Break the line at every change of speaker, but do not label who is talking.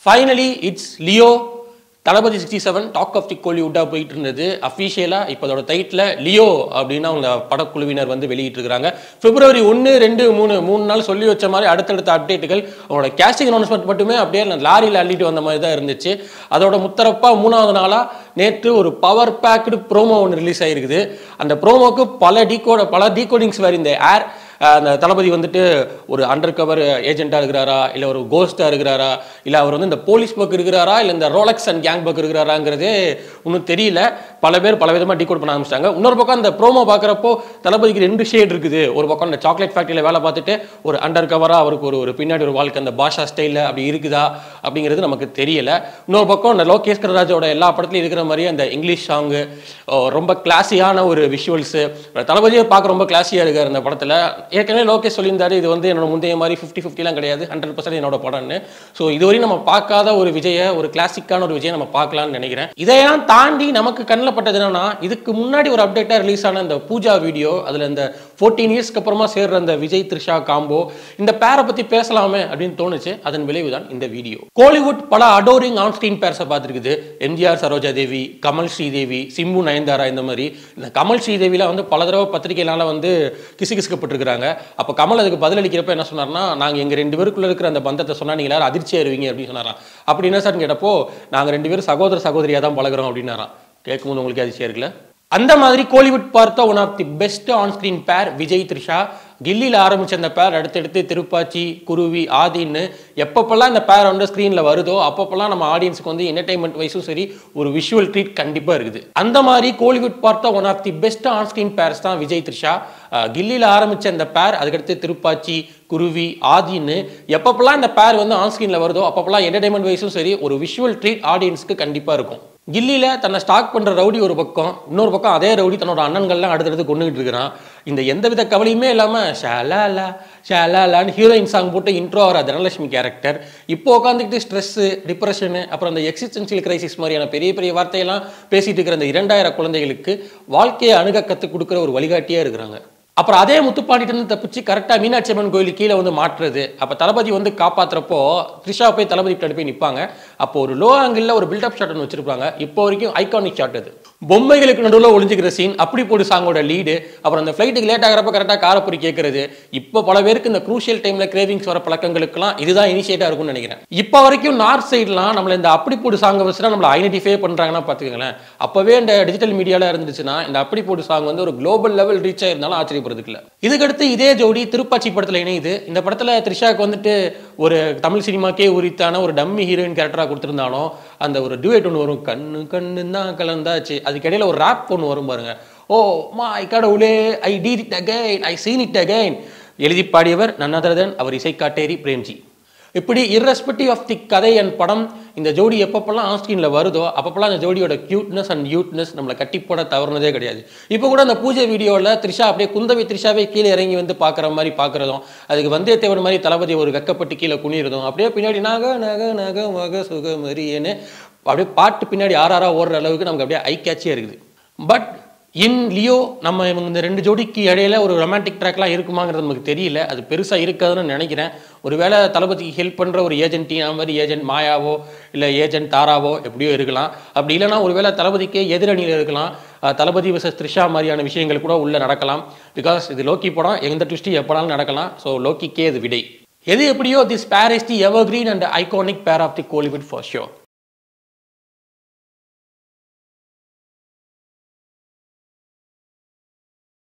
finally it's Leo Thalapathy sixty seven talk of the கோலிவுட்டாக போயிட்டு இருந்தது அஃபீஷியலாக இப்போ அதோட டைட்டில் லியோ அப்படின்னு அவங்க படக்குழுவினர் வந்து வெளியிட்டிருக்கிறாங்க பிப்ரவரி ஒன்று ரெண்டு மூணு மூணு நாள் சொல்லி வச்ச மாதிரி அடுத்தடுத்த அப்டேட்டுகள் அவங்களோட கேஸ்டிங் அனௌன்ஸ்மெண்ட் மட்டுமே அப்படியே லாரியில் அள்ளிட்டு வந்த மாதிரி தான் இருந்துச்சு அதோட முத்தரப்பா மூணாவது நாளாக நேற்று ஒரு பவர் பேக்டு ப்ரோமோ ஒன்று ரிலீஸ் ஆகிருக்குது அந்த ப்ரோமோக்கு பல டீகோட பல டீகோடிங்ஸ் வேறு இந்த ஏர் அந்த தளபதி வந்துட்டு ஒரு அண்டர் கவர் ஏஜென்ட்டாக இருக்கிறாரா இல்லை ஒரு கோஸ்ட்டாக இருக்கிறாரா இல்லை அவர் வந்து இந்த போலீஸ் பக்கம் இருக்கிறாரா இல்லை இந்த ரோலக்ஸ் அண்ட் கேங் பக்கம் இருக்கிறாராங்கிறதே ஒன்றும் தெரியல பல பேர் பல விதமாக டீகோட் பண்ண ஆரம்பிச்சிட்டாங்க இன்னொரு பக்கம் அந்த ப்ரோமோ பார்க்குறப்போ தளபதிக்கு ரெண்டு ஷேட் இருக்குது ஒரு பக்கம் அந்த சாக்லேட் ஃபேக்ட்ரியில் வேலை பார்த்துட்டு ஒரு அண்டர் கவராக அவருக்கு ஒரு ஒரு பின்னாடி ஒரு வாழ்க்கை அந்த பாஷா ஸ்டைலில் அப்படி இருக்குதா அப்படிங்கிறது நமக்கு தெரியல இன்னொரு பக்கம் இந்த லோகேஷ் கனராஜோட எல்லா படத்துலையும் இருக்கிற மாதிரி அந்த இங்கிலீஷ் சாங்கு ரொம்ப கிளாஸியான ஒரு விஷுவல்ஸு தளபதியை பார்க்க ரொம்ப கிளாஸியாக இருக்கார் அந்த படத்தில் ஏற்கனவே லோகேஷ் சொல்லியிருந்தாரு இது வந்து என்னோட முந்தைய மாதிரி ஃபிஃப்டி ஃபிஃப்டிலாம் கிடையாது ஹண்ட்ரட் பர்சன்ட் என்னோட படம்னு ஸோ இதுவரையும் நம்ம பார்க்காத ஒரு விஜயை ஒரு கிளாசிக்கான ஒரு விஜயை நம்ம பார்க்கலாம்னு நினைக்கிறேன் இதையெல்லாம் தாண்டி நமக்கு கண்ணில் பட்டது என்னன்னா இதுக்கு முன்னாடி ஒரு அப்டேட்டாக ரிலீஸ் ஆன இந்த பூஜா வீடியோ அதில் இந்த ஃபோர்டீன் இயர்ஸ்க்கு அப்புறமா சேர்ற அந்த விஜய் த்ரிஷா காம்போ இந்த பேரை பற்றி பேசலாமே அப்படின்னு தோணுச்சு அதன் விளைவு தான் இந்த வீடியோ கோலிவுட் பல அடோரிங் ஆன் ஸ்க்ரீன் பேர்ஸை பார்த்துருக்குது எம்ஜிஆர் சரோஜா தேவி கமல் ஸ்ரீதேவி சிம்பு நயன்தாரா இந்த மாதிரி இந்த கமல் ஸ்ரீதேவியில் வந்து பல தடவை பத்திரிகையினால வந்து கிசுகிசுக்கப்பட்டிருக்கிறாங்க அப்போ கமல் அதுக்கு பதிலளிக்கிறப்ப என்ன சொன்னார்னா நாங்கள் எங்கள் ரெண்டு பேருக்குள்ள இருக்கிற அந்த பந்தத்தை சொன்னால் நீங்கள் எல்லாரும் அதிர்ச்சி ஆயிருவீங்க அப்படின்னு சொன்னாராம் அப்படி என்ன சார் கேட்டப்போ நாங்கள் ரெண்டு பேரும் சகோதர சகோதரியாக தான் பழகுறோம் அப்படின்னாராம் கேட்கும்போது உங்களுக்கு அதிர்ச்சியாக இருக்குல்ல அந்த மாதிரி கோலிவுட் பார்த்த one of the best on screen pair Vijay Trisha கில்லியில் ஆரம்பிச்ச அந்த பேர் அடுத்தடுத்து திருப்பாச்சி குருவி ஆதின்னு எப்பப்பெல்லாம் இந்த பேர் வந்து ஸ்க்ரீனில் வருதோ அப்பப்பெல்லாம் நம்ம ஆடியன்ஸுக்கு வந்து என்டர்டைன்மெண்ட் வைஸும் சரி ஒரு விஷுவல் ட்ரீட் கண்டிப்பாக இருக்குது அந்த மாதிரி கோலிவுட் பார்த்த one of the best on screen pairs தான் விஜய் த்ரிஷா கில்லியில் ஆரம்பிச்ச அந்த பேர் அதுக்கடுத்து திருப்பாச்சி குருவி ஆதின்னு எப்பப்பெல்லாம் இந்த பேர் வந்து ஆன் ஸ்க்ரீனில் வருதோ அப்பப்பெல்லாம் என்டர்டைன்மெண்ட் வைஸும் சரி ஒரு விஷுவல் ட்ரீட் ஆடியன்ஸ்க்கு கண்டிப்பாக இருக்கும் கில்லியில் தன்னை ஸ்டாக் பண்ணுற ரவுடி ஒரு பக்கம் இன்னொரு பக்கம் அதே ரவுடி தன்னோட அண்ணன்கள்லாம் அடுத்தடுத்து கொண்டுகிட்டு இருக்கிறான் இந்த எந்தவித கவலையுமே இல்லாமல் ஷாலாலா ஷாலாலான்னு ஹீரோயின் சாங் போட்டு இன்ட்ரோ ஆகிற தனலட்சுமி கேரக்டர் இப்போ உட்காந்துக்கிட்டு ஸ்ட்ரெஸ்ஸு டிப்ரெஷனு அப்புறம் அந்த எக்ஸிஸ்டன்சியல் கிரைசிஸ் மாதிரியான பெரிய பெரிய வார்த்தையெல்லாம் பேசிட்டு இருக்கிற இந்த இரண்டாயிரம் குழந்தைகளுக்கு வாழ்க்கையை அணுக கற்றுக் கொடுக்குற ஒரு வழிகாட்டியாக இருக்கிறாங்க அப்புறம் அதே முத்துப்பாண்டிட்டு தப்பிச்சு கரெக்டாக மீனாட்சி அம்மன் கோயில் கீழே வந்து மாற்றுறது அப்போ தளபதி வந்து காப்பாற்றுறப்போ த்ரிஷா போய் தளபதி கிட்ட போய் நிற்பாங்க அப்போ ஒரு லோ ஆங்கிளில் ஒரு பில்டப் ஷாட் ஒன்று வச்சிருப்பாங்க இப்போ வரைக்கும் ஐகானிக் ஷாட் அது பொம்மைகளுக்கு நடுவில் ஒளிஞ்சிக்கிற சீன் அப்படி போடு சாங்கோட லீடு அப்புறம் அந்த ஃப்ளைட்டுக்கு லேட் ஆகிறப்ப கரெக்டாக காரப்பொறி கேட்கறது இப்போ பல பேருக்கு இந்த குரூஷியல் டைமில் கிரேவிங்ஸ் வர பழக்கங்களுக்குலாம் இதுதான் இனிஷியேட்டாக இருக்கும்னு நினைக்கிறேன் இப்போ வரைக்கும் நார்த் சைட்லாம் நம்மள இந்த அப்படி போடு சாங்கை வச்சுனா நம்மளை ஐடென்டிஃபை பண்ணுறாங்கன்னா பார்த்துக்கங்களேன் அப்போவே இந்த டிஜிட்டல் மீடியாவில் இருந்துச்சுன்னா இந்த அப்படி போடு சாங் வந்து ஒரு குளோபல் லெவல் ரீச் ஆயிருந்தாலும் ஆச்சரியப்படுறதுக்கு இல்லை இதுக்கடுத்து இதே ஜோடி திருப்பாச்சி படத்தில் இணையுது இந்த படத்தில் த்ரிஷாக்கு வந்துட்டு ஒரு தமிழ் சினிமாக்கே உரித்தான ஒரு டம்மி ஹீரோயின் கேரக்டராக கொடுத்துருந்தாலும் அந்த ஒரு டியூட் ஒன்று வரும் கண்ணு கண்ணு தான் கலந்தாச்சு அதுக்கிடையில் ஒரு ரேப் ஒன்று வரும் பாருங்க ஓ மை கடவுளே I did it again I seen it again எழுதி பாடியவர் நன்னதரதன் அவர் இசைக்காட்டேரி பிரேம்ஜி இப்படி irrespective ஆஃப் தி கதை அண்ட் படம் இந்த ஜோடி எப்பப்பெல்லாம் ஆன் ஸ்க்ரீனில் வருதோ அப்பப்பெல்லாம் அந்த ஜோடியோட க்யூட்னஸ் அண்ட் யூட்னஸ் நம்மளை கட்டி போட தவறுனதே கிடையாது இப்போ கூட அந்த பூஜை வீடியோவில் த்ரிஷா அப்படியே குந்தவை த்ரிஷாவே கீழே இறங்கி வந்து பார்க்குற மாதிரி பார்க்குறதும் அதுக்கு வந்தியத்தேவன் மாதிரி தளபதி ஒரு வெக்கப்பட்டு கீழே குனிறதும் அப்படியே பின்னாடி நக நக நக மக சுக மரியன்னு அப்படியே பாட்டு பின்னாடி ஆறாரா ஓடுற அளவுக்கு நமக்கு அப்படியே ஐ கேட்சியாக இருக்குது பட் இன் லியோ நம்ம இவங்க இந்த ரெண்டு ஜோடிக்கு இடையில ஒரு ரொமான்டிக் ட்ராக்லாம் இருக்குமாங்கிறது நமக்கு தெரியல அது பெருசாக இருக்காதுன்னு நினைக்கிறேன் ஒருவேளை தளபதிக்கு ஹெல்ப் பண்ணுற ஒரு ஏஜென்ட் மாதிரி ஏஜென்ட் மாயாவோ இல்லை ஏஜென்ட் தாராவோ எப்படியோ இருக்கலாம் அப்படி இல்லைனா ஒருவேளை தளபதிக்கே எதிரணியில் இருக்கலாம் அஹ் தளபதி விசஸ் த்ரிஷா மாதிரியான விஷயங்கள் கூட உள்ளே நடக்கலாம் பிகாஸ் இது லோக்கி படம் எந்த ட்விஸ்ட்டு எப்போனாலும் நடக்கலாம் ஸோ லோக்கிக்கே இது விடை எது எப்படியோ this pair is the evergreen and iconic pair of the Kollywood for show